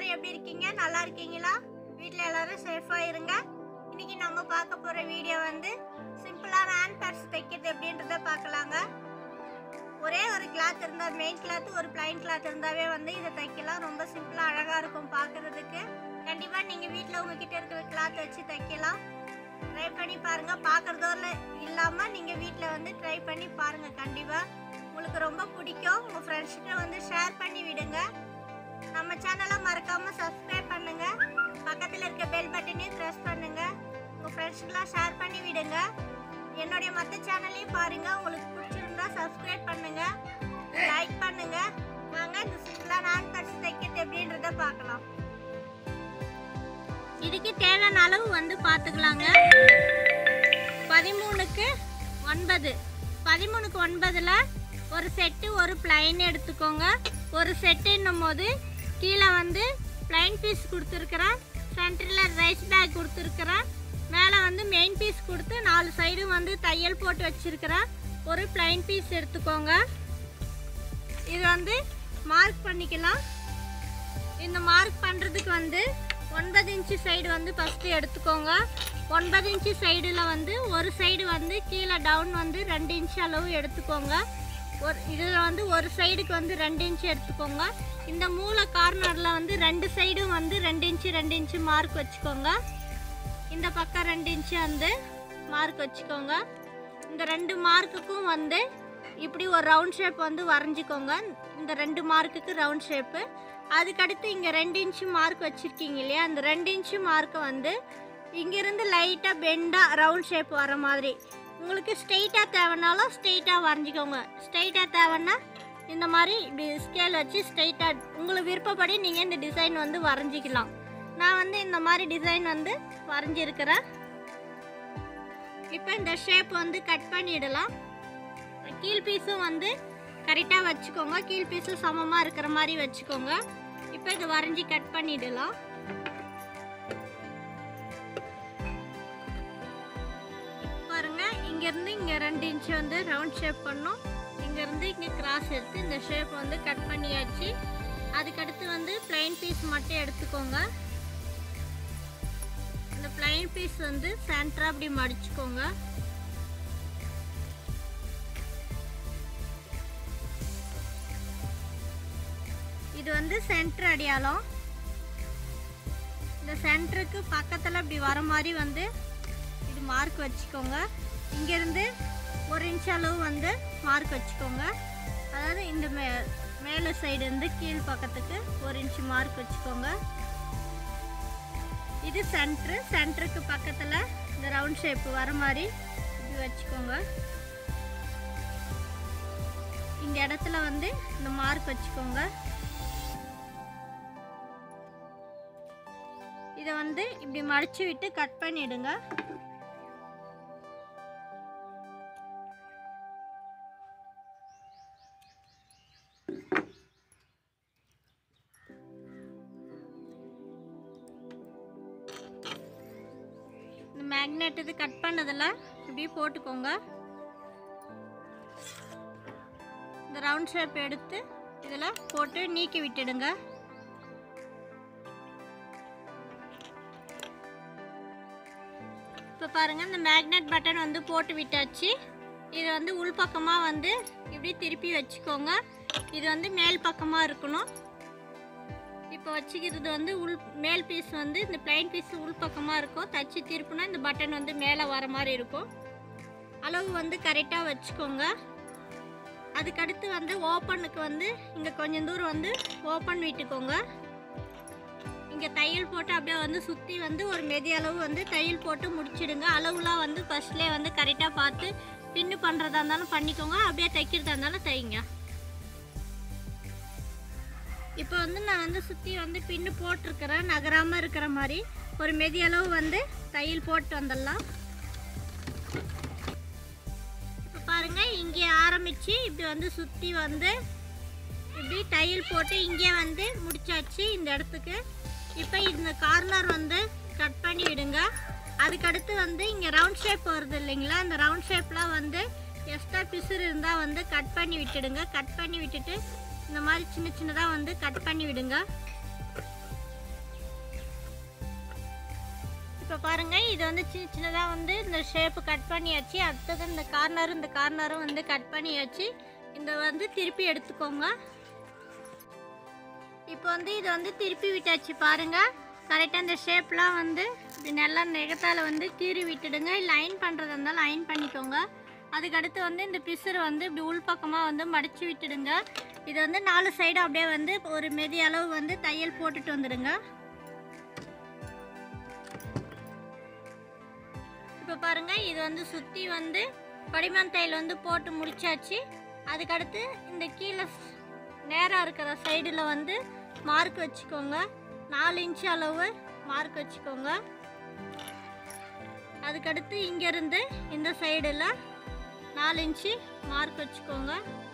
எல்லாரும் எப்படி இருக்கீங்க நல்லா இருக்கீங்களா வீட்டில் எல்லாரும் சேஃபாக இருங்க இன்னைக்கு நம்ம பார்க்க போகிற வீடியோ வந்து சிம்பிளான ஹேண்ட் பர்ஸ் தைக்கிறது எப்படின்றத பார்க்கலாங்க ஒரே ஒரு கிளாத் இருந்தால் மெயின் கிளாத் ஒரு பிளைன் கிளாத் இருந்தாவே வந்து இதை தைக்கலாம் ரொம்ப சிம்பிளாக அழகாக இருக்கும் பார்க்குறதுக்கு கண்டிப்பாக நீங்கள் வீட்டில் உங்ககிட்ட இருக்கிற கிளாத் வச்சு தைக்கலாம் ட்ரை பண்ணி பாருங்கள் பார்க்குறதோட இல்லாமல் நீங்கள் வீட்டில் வந்து ட்ரை பண்ணி பாருங்கள் கண்டிப்பாக உங்களுக்கு ரொம்ப பிடிக்கும் உங்கள் ஃப்ரெண்ட்ஸ்கிட்ட வந்து ஷேர் பண்ணி விடுங்க நம்ம சேனலை மறக்காம சப்ஸ்கிரைப் பண்ணுங்க பக்கத்தில் இருக்க பெல் பட்டனையும் ப்ரெஸ் பண்ணுங்க உங்கள் ஃப்ரெண்ட்ஸ்க்கெலாம் ஷேர் பண்ணி விடுங்க என்னுடைய மற்ற சேனலையும் பாருங்க உங்களுக்கு பிடிச்சிருந்தா சப்ஸ்கிரைப் பண்ணுங்க லைக் பண்ணுங்க வாங்க இந்த சிம்பிளாக நான் பர்ஸ் தைக்கிறது எப்படின்றத பார்க்கலாம் இதுக்கு தேவையான அளவு வந்து பார்த்துக்கலாங்க பதிமூணுக்கு ஒன்பது பதிமூணுக்கு ஒன்பதில் ஒரு செட்டு ஒரு பிளைன் எடுத்துக்கோங்க ஒரு செட்டுன்னும் போது கீழே வந்து பிளைன் பீஸ் கொடுத்துருக்குறேன் சென்டரில் ரைஸ் பேக் கொடுத்துருக்குறேன் மேலே வந்து மெயின் பீஸ் கொடுத்து நாலு சைடும் வந்து தையல் போட்டு வச்சுருக்கிறேன் ஒரு பிளைன் பீஸ் எடுத்துக்கோங்க இது வந்து மார்க் பண்ணிக்கலாம் இந்த மார்க் பண்ணுறதுக்கு வந்து ஒன்பது இன்ச்சு சைடு வந்து ஃபஸ்ட்டு எடுத்துக்கோங்க ஒன்பது இன்ச்சு சைடில் வந்து ஒரு சைடு வந்து கீழே டவுன் வந்து ரெண்டு இன்ச் அளவு எடுத்துக்கோங்க ஒரு இதில் வந்து ஒரு சைடுக்கு வந்து ரெண்டு இன்ச்சு எடுத்துக்கோங்க இந்த மூளை கார்னரில் வந்து ரெண்டு சைடும் வந்து ரெண்டு இன்ச்சு ரெண்டு இன்ச்சு மார்க் வச்சுக்கோங்க இந்த பக்கம் ரெண்டு இன்ச்சு வந்து மார்க் வச்சுக்கோங்க இந்த ரெண்டு மார்க்குக்கும் வந்து இப்படி ஒரு ரவுண்ட் ஷேப் வந்து வரைஞ்சிக்கோங்க இந்த ரெண்டு மார்க்குக்கு ரவுண்ட் ஷேப்பு அதுக்கடுத்து இங்கே ரெண்டு இன்ச்சு மார்க் வச்சுருக்கீங்க இல்லையா அந்த ரெண்டு இன்ச்சு மார்க்கை வந்து இங்கேருந்து லைட்டாக பெண்டாக ரவுண்ட் ஷேப் வர மாதிரி உங்களுக்கு ஸ்ட்ரெயிட்டாக தேவைனாலும் ஸ்ட்ரெயிட்டாக வரைஞ்சிக்கோங்க ஸ்ட்ரெயிட்டாக தேவைன்னா இந்த மாதிரி இப்படி ஸ்கேல் வச்சு ஸ்ட்ரெயிட்டாக உங்களுக்கு விருப்பப்படி நீங்கள் இந்த டிசைன் வந்து வரைஞ்சிக்கலாம் நான் வந்து இந்த மாதிரி டிசைன் வந்து வரைஞ்சிருக்கிறேன் இப்போ இந்த ஷேப் வந்து கட் பண்ணிடலாம் கீழ் பீஸும் வந்து கரெக்டாக வச்சுக்கோங்க கீழ் பீஸும் சமமாக இருக்கிற மாதிரி வச்சுக்கோங்க இப்போ இதை வரைஞ்சி கட் பண்ணிடலாம் பாருங்க இங்கேருந்து இங்கே ரெண்டு இன்ச்சு வந்து ரவுண்ட் ஷேப் பண்ணோம் இங்கேருந்து இங்கே கிராஸ் எடுத்து இந்த ஷேப் வந்து கட் பண்ணியாச்சு அதுக்கடுத்து வந்து பிளைன் பீஸ் மட்டும் எடுத்துக்கோங்க இந்த பிளைன் பீஸ் வந்து சென்டராக அப்படி மடிச்சுக்கோங்க இது வந்து சென்டர் அடையாளம் இந்த சென்டருக்கு பக்கத்தில் இப்படி வர மாதிரி வந்து இது மார்க் வச்சுக்கோங்க இங்கேருந்து ஒரு இன்ச் அளவு வந்து மார்க் வச்சுக்கோங்க அதாவது இந்த மே மேலே சைடு இருந்து கீழ் பக்கத்துக்கு ஒரு இன்ச் மார்க் வச்சுக்கோங்க இது சென்ட்ரு சென்டருக்கு பக்கத்தில் இந்த ரவுண்ட் ஷேப் வர மாதிரி இது வச்சுக்கோங்க இந்த இடத்துல வந்து இந்த மார்க் வச்சுக்கோங்க இதை வந்து இப்படி மடிச்சு விட்டு கட் பண்ணிடுங்க இந்த மேக்னெட் இது கட் பண்ணதில் இப்படியே போட்டுக்கோங்க இந்த ரவுண்ட் ஷேப் எடுத்து இதில் போட்டு நீக்கி விட்டுடுங்க இப்போ பாருங்கள் இந்த மேக்னெட் பட்டன் வந்து போட்டு விட்டாச்சு இது வந்து உள்பக்கமாக வந்து இப்படி திருப்பி வச்சுக்கோங்க இது வந்து மேல் பக்கமாக இருக்கணும் இப்போ வச்சுக்கிறது வந்து உள் மேல் பீஸ் வந்து இந்த பிளைன் பீஸ் உள் பக்கமாக இருக்கும் தச்சு திருப்புனா இந்த பட்டன் வந்து மேலே வர மாதிரி இருக்கும் அளவு வந்து கரெக்டாக வச்சுக்கோங்க அதுக்கடுத்து வந்து ஓப்பனுக்கு வந்து இங்கே கொஞ்சம் தூரம் வந்து ஓப்பன் விட்டுக்கோங்க இங்கே தையல் போட்டு அப்படியே வந்து சுற்றி வந்து ஒரு மெதி அளவு வந்து தையல் போட்டு முடிச்சிடுங்க அளவுலாம் வந்து ஃபஸ்ட்லேயே வந்து கரெக்டாக பார்த்து பின்னு பண்ணுறதா இருந்தாலும் பண்ணிக்கோங்க அப்படியே தைக்கிறதா இருந்தாலும் தைங்க இப்போ வந்து நான் வந்து சுற்றி வந்து பின்னு போட்டிருக்கிறேன் நகராமல் இருக்கிற மாதிரி ஒரு மெதி அளவு வந்து தையல் போட்டு வந்துடலாம் இப்போ பாருங்கள் இங்கே ஆரம்பித்து இப்படி வந்து சுற்றி வந்து இப்படி தையல் போட்டு இங்கே வந்து முடிச்சாச்சு இந்த இடத்துக்கு இப்போ இந்த கார்னர் வந்து கட் பண்ணி விடுங்க அதுக்கடுத்து வந்து இங்கே ரவுண்ட் ஷேப் வருது இல்லைங்களா அந்த ரவுண்ட் ஷேப்லாம் வந்து எக்ஸ்ட்ரா பிசுறு இருந்தால் வந்து கட் பண்ணி விட்டுடுங்க கட் பண்ணி விட்டுட்டு இந்த மாதிரி சின்ன சின்னதாக வந்து கட் பண்ணி விடுங்க இப்போ பாருங்க இது வந்து சின்ன சின்னதாக வந்து இந்த ஷேப்பு கட் பண்ணியாச்சு அடுத்தது இந்த கார்னர் இந்த கார்னரும் வந்து கட் பண்ணியாச்சு இந்த வந்து திருப்பி எடுத்துக்கோங்க இப்போ வந்து இது வந்து திருப்பி விட்டாச்சு பாருங்க கரெக்டாக இந்த ஷேப்லாம் வந்து இப்படி நல்லா நெகத்தால் வந்து கீறி விட்டுடுங்க லைன் பண்ணுறதா இருந்தால் லைன் பண்ணிக்கோங்க அதுக்கடுத்து வந்து இந்த பிசுறு வந்து இப்படி உள்பக்கமாக வந்து மடித்து விட்டுடுங்க இது வந்து நாலு சைடு அப்படியே வந்து ஒரு மெதி அளவு வந்து தையல் போட்டுட்டு வந்துடுங்க இப்போ பாருங்க இது வந்து சுற்றி வந்து படிமான் தையல் வந்து போட்டு முடிச்சாச்சு அதுக்கடுத்து இந்த கீழே நேராக இருக்கிற சைடில் வந்து மார்க் வச்சுக்கோங்க நாலு இன்ச் அளவு மார்க் வச்சுக்கோங்க அதுக்கடுத்து இங்கேருந்து இந்த சைடில் நாலு இன்ச்சு மார்க் வச்சுக்கோங்க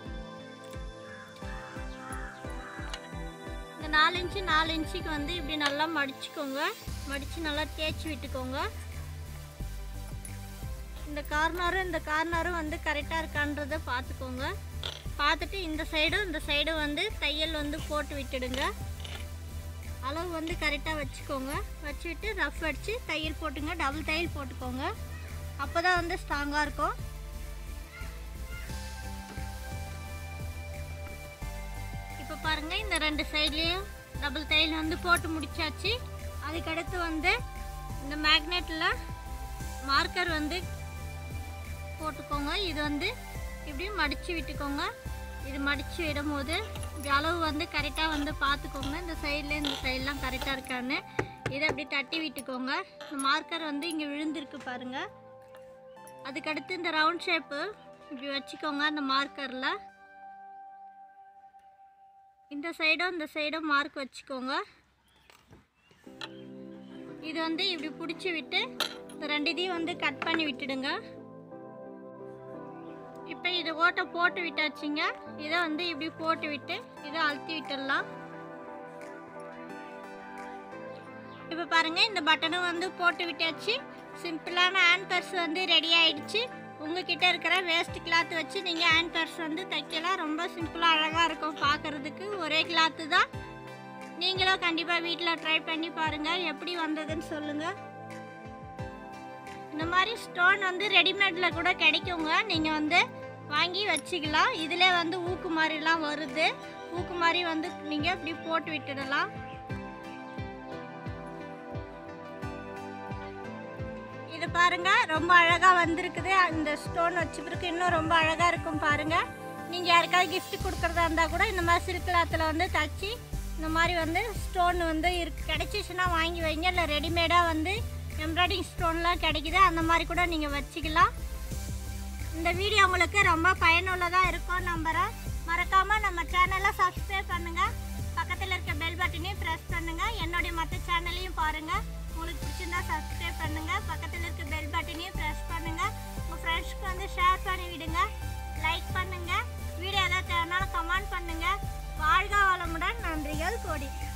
இந்த நாலு இன்ச்சு நாலு இன்ச்சுக்கு வந்து இப்படி நல்லா மடிச்சுக்கோங்க மடித்து நல்லா தேய்ச்சி விட்டுக்கோங்க இந்த கார்னரும் இந்த கார்னரும் வந்து கரெக்டாக இருக்கான்றதை பார்த்துக்கோங்க பார்த்துட்டு இந்த சைடும் இந்த சைடும் வந்து தையல் வந்து போட்டு விட்டுடுங்க அளவு வந்து கரெக்டாக வச்சுக்கோங்க வச்சுட்டு ரஃப் அடித்து தையல் போட்டுங்க டபுள் தையல் போட்டுக்கோங்க அப்போ தான் வந்து ஸ்ட்ராங்காக இருக்கும் இப்போ பாருங்கள் இந்த ரெண்டு சைட்லேயும் டபுள் தையல் வந்து போட்டு முடிச்சாச்சு அதுக்கடுத்து வந்து இந்த மேக்னெட்டில் மார்க்கர் வந்து போட்டுக்கோங்க இது வந்து இப்படி மடித்து விட்டுக்கோங்க இது மடித்து விடும்போது இந்த அளவு வந்து கரெக்டாக வந்து பார்த்துக்கோங்க இந்த சைடில் இந்த சைட்லாம் கரெக்டாக இருக்கான்னு இதை அப்படி தட்டி விட்டுக்கோங்க இந்த மார்க்கர் வந்து இங்கே விழுந்திருக்கு பாருங்கள் அதுக்கடுத்து இந்த ரவுண்ட் ஷேப்பு இப்படி வச்சுக்கோங்க அந்த மார்க்கரில் இந்த சைடும் இந்த சைடும் மார்க் வச்சுக்கோங்க இது வந்து இப்படி பிடிச்சி விட்டு இந்த ரெண்டு இதையும் வந்து கட் பண்ணி விட்டுடுங்க இப்போ இது ஓட்டை போட்டு விட்டாச்சுங்க இதை வந்து இப்படி போட்டு விட்டு இதை அழுத்தி விட்டுடலாம் இப்போ பாருங்க இந்த பட்டனும் வந்து போட்டு விட்டாச்சு சிம்பிளான ஹேண்ட் பர்ஸ் வந்து ரெடி ஆயிடுச்சு உங்ககிட்ட இருக்கிற வேஸ்ட் கிளாத் வச்சு நீங்கள் ஹேண்ட் பர்ஸ் வந்து தைக்கலாம் ரொம்ப சிம்பிளாக அழகாக இருக்கும் பார்க்கறதுக்கு ஒரே கிளாத்து தான் நீங்களும் கண்டிப்பாக வீட்டில் ட்ரை பண்ணி பாருங்கள் எப்படி வந்ததுன்னு சொல்லுங்கள் இந்த மாதிரி ஸ்டோன் வந்து ரெடிமேடில் கூட கிடைக்குங்க நீங்கள் வந்து வாங்கி வச்சுக்கலாம் இதிலே வந்து ஊக்கு மாதிரிலாம் வருது ஊக்கு மாதிரி வந்து நீங்கள் இப்படி போட்டு விட்டுடலாம் இது பாருங்க ரொம்ப அழகாக வந்திருக்குது இந்த ஸ்டோன் வச்சுருக்கு இன்னும் ரொம்ப அழகாக இருக்கும் பாருங்க நீங்கள் யாருக்காவது gift கொடுக்குறதா இருந்தால் கூட இந்த மாதிரி சிறுக்கிளாத்தில் வந்து தச்சு இந்த மாதிரி வந்து ஸ்டோன் வந்து இருக்கு கிடைச்சிச்சுன்னா வாங்கி வைங்க இல்லை ரெடிமேடாக வந்து எம்ப்ராய்டிங் ஸ்டோன்லாம் கிடைக்குது அந்த மாதிரி கூட நீங்கள் வச்சுக்கலாம் இந்த வீடியோ உங்களுக்கு ரொம்ப பயனுள்ளதாக இருக்கும் நம்புகிறேன் மறக்காமல் நம்ம சேனலை சப்ஸ்கிரைப் பண்ணுங்கள் பக்கத்தில் இருக்க பெல் பட்டனையும் ப்ரெஸ் பண்ணுங்கள் என்னுடைய மற்ற சேனலையும் பாருங்கள் உங்களுக்கு பிடிச்சிருந்தா சப்ஸ்கிரைப் பண்ணுங்கள் பக்கத்தில் இருக்க பெல் பட்டனையும் ப்ரெஸ் பண்ணுங்கள் உங்கள் ஃப்ரெண்ட்ஸ்க்கு வந்து ஷேர் பண்ணி விடுங்க லைக் பண்ணுங்கள் வீடியோ ஏதாவது தேவைனாலும் கமெண்ட் பண்ணுங்கள் வாழ்க வளமுடன் நன்றிகள் கோடி